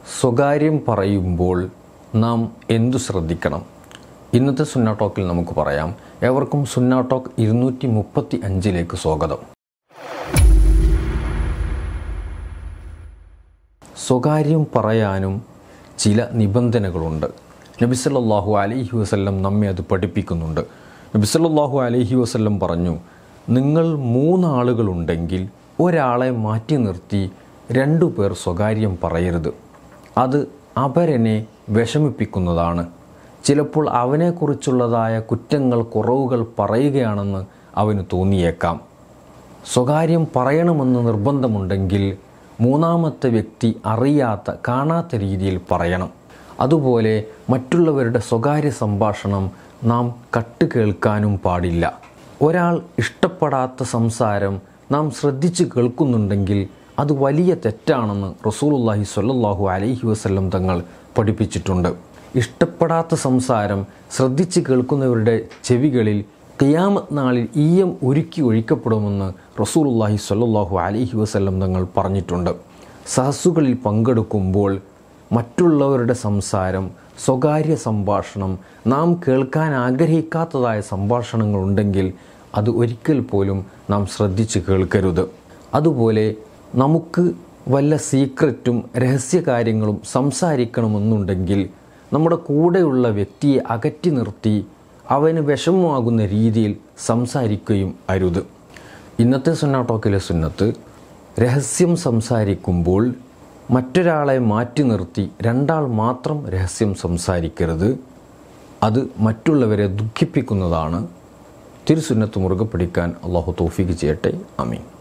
സ്വകാര്യം പറയുമ്പോൾ നാം എന്തു ശ്രദ്ധിക്കണം ഇന്നത്തെ സുന്ന ടോക്കിൽ നമുക്ക് പറയാം ഏവർക്കും സുന്ന ടോക്ക് ഇരുന്നൂറ്റി മുപ്പത്തി അഞ്ചിലേക്ക് സ്വാഗതം സ്വകാര്യം പറയാനും ചില നിബന്ധനകളുണ്ട് നബിസല്ലാഹു അലൈഹി വസല്ലം നമ്മെ അത് പഠിപ്പിക്കുന്നുണ്ട് നബിസല്ലാഹു അലൈഹി വസല്ലം പറഞ്ഞു നിങ്ങൾ മൂന്നാളുകളുണ്ടെങ്കിൽ ഒരാളെ മാറ്റി നിർത്തി രണ്ടു പേർ സ്വകാര്യം പറയരുത് അത് അവരനെ വിഷമിപ്പിക്കുന്നതാണ് ചിലപ്പോൾ അവനെക്കുറിച്ചുള്ളതായ കുറ്റങ്ങൾ കുറവുകൾ പറയുകയാണെന്ന് അവന് തോന്നിയേക്കാം സ്വകാര്യം പറയണമെന്ന് നിർബന്ധമുണ്ടെങ്കിൽ മൂന്നാമത്തെ വ്യക്തി അറിയാത്ത കാണാത്ത രീതിയിൽ പറയണം അതുപോലെ മറ്റുള്ളവരുടെ സ്വകാര്യ സംഭാഷണം നാം കട്ട് കേൾക്കാനും പാടില്ല ഒരാൾ ഇഷ്ടപ്പെടാത്ത സംസാരം നാം ശ്രദ്ധിച്ച് കേൾക്കുന്നുണ്ടെങ്കിൽ അത് വലിയ തെറ്റാണെന്ന് റസൂലുള്ളാഹി സ്വല്ലല്ലാഹു അലൈഹി വസല്ലം തങ്ങൾ പഠിപ്പിച്ചിട്ടുണ്ട് ഇഷ്ടപ്പെടാത്ത സംസാരം ശ്രദ്ധിച്ച് കേൾക്കുന്നവരുടെ ചെവികളിൽ ഖിയാമത്ത് നാളിൽ ഈയം ഒരുക്കി ഒഴിക്കപ്പെടുമെന്ന് റസൂലുള്ളാഹി സ്വല്ലല്ലാഹു അലൈഹി വസല്ലം തങ്ങൾ പറഞ്ഞിട്ടുണ്ട് സഹസ്സുകളിൽ പങ്കെടുക്കുമ്പോൾ മറ്റുള്ളവരുടെ സംസാരം സ്വകാര്യ സംഭാഷണം നാം കേൾക്കാൻ ആഗ്രഹിക്കാത്തതായ സംഭാഷണങ്ങളുണ്ടെങ്കിൽ അത് ഒരിക്കൽ പോലും നാം ശ്രദ്ധിച്ച് കേൾക്കരുത് അതുപോലെ നമുക്ക് വല്ല സീക്രറ്റും രഹസ്യകാര്യങ്ങളും സംസാരിക്കണമെന്നുണ്ടെങ്കിൽ നമ്മുടെ കൂടെയുള്ള വ്യക്തിയെ അകറ്റി നിർത്തി അവന് വിഷമമാകുന്ന രീതിയിൽ സംസാരിക്കുകയും അരുത് ഇന്നത്തെ സുന്ന ടോക്കിലെ സുന്നത്ത് രഹസ്യം സംസാരിക്കുമ്പോൾ മറ്റൊരാളെ മാറ്റി നിർത്തി രണ്ടാൾ മാത്രം രഹസ്യം സംസാരിക്കരുത് അത് മറ്റുള്ളവരെ ദുഃഖിപ്പിക്കുന്നതാണ് തിരുസുന്നത്ത് മുറുകെ പിടിക്കാൻ അള്ളാഹു തോഫിക്ക് ചെയ്യട്ടെ അമീൻ